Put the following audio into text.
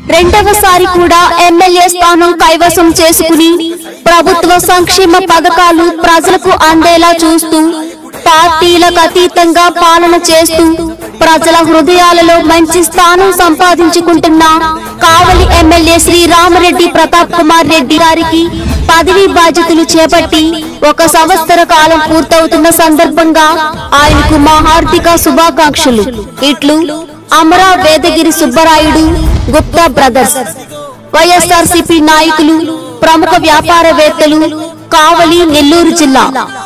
రెండవసారి కూడా ఎమ్మెల్యే స్థానం కైవసం చేసుకుని ప్రభుత్వ సంక్షేమ పథకాలు ప్రజలకు అందేలా చూస్తూ పార్టీలకు అతీతంగా పాలన చేస్తూ ప్రజల హృదయాలలో మంచి స్థానం సంపాదించుకుంటున్న కావలి ఎమ్మెల్యే శ్రీ రామరెడ్డి ప్రతాప్ కుమార్ రెడ్డి గారికి పదవీ బాధ్యతలు చేపట్టి ఒక సంవత్సర కాలం పూర్తవుతున్న సందర్భంగా ఆయనకు మా హార్దిక శుభాకాంక్షలు ఇట్లు అమరా వేదగిరి సుబ్బరాయుడు గుప్తా బ్రదర్స్ వైఎస్ఆర్సీపీ నాయకులు ప్రముఖ వ్యాపారవేత్తలు కావలి నెల్లూరు జిల్లా